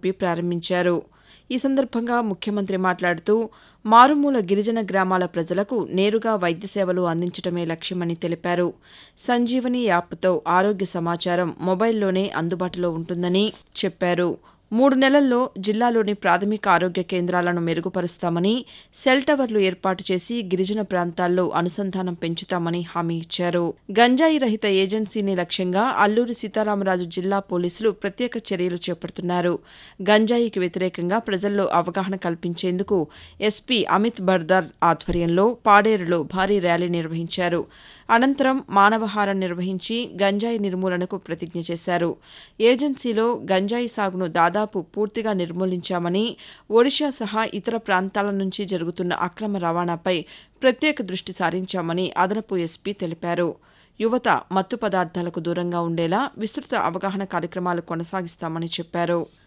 పంపి ప్రారంభించారు ఈ సందర్భంగా ముఖ్యమంత్రి మాట్లాడుతూ మారుమూల గిరిజన గ్రామాల ప్రజలకు నేరుగా వైద్య సేవలు అందించడమే లక్ష్యమని తెలిపారు సంజీవని యాప్తో ఆరోగ్య సమాచారం మొబైల్లోనే అందుబాటులో ఉంటుందని చెప్పారు మూడు నెలల్లో జిల్లాలోని ప్రాథమిక ఆరోగ్య కేంద్రాలను మెరుగుపరుస్తామని సెల్ టవర్లు ఏర్పాటు చేసి గిరిజన ప్రాంతాల్లో అనుసంధానం పెంచుతామని హామీ ఇచ్చారు గంజాయి రహిత ఏజెన్సీని లక్ష్యంగా అల్లూరి సీతారామరాజు జిల్లా పోలీసులు ప్రత్యేక చర్యలు చేపడుతున్నారు గంజాయికి వ్యతిరేకంగా ప్రజల్లో అవగాహన కల్పించేందుకు ఎస్పీ అమిత్ బర్దార్ ఆధ్వర్యంలో పాడేరులో భారీ ర్యాలీ నిర్వహించారు అనంతరం మానవహారం నిర్వహించి గంజాయి నిర్మూలనకు ప్రతిజ్ఞ చేశారు ఏజెన్సీలో గంజాయి సాగును దాదాపు పూర్తిగా నిర్మూలించామని ఒడిషా సహా ఇతర ప్రాంతాల నుంచి జరుగుతున్న అక్రమ రవాణాపై ప్రత్యేక దృష్టి సారించామని అదనపు ఎస్పీ తెలిపారు యువత మత్తు పదార్థాలకు దూరంగా ఉండేలా విస్తృత అవగాహన కార్యక్రమాలు కొనసాగిస్తామని చెప్పారు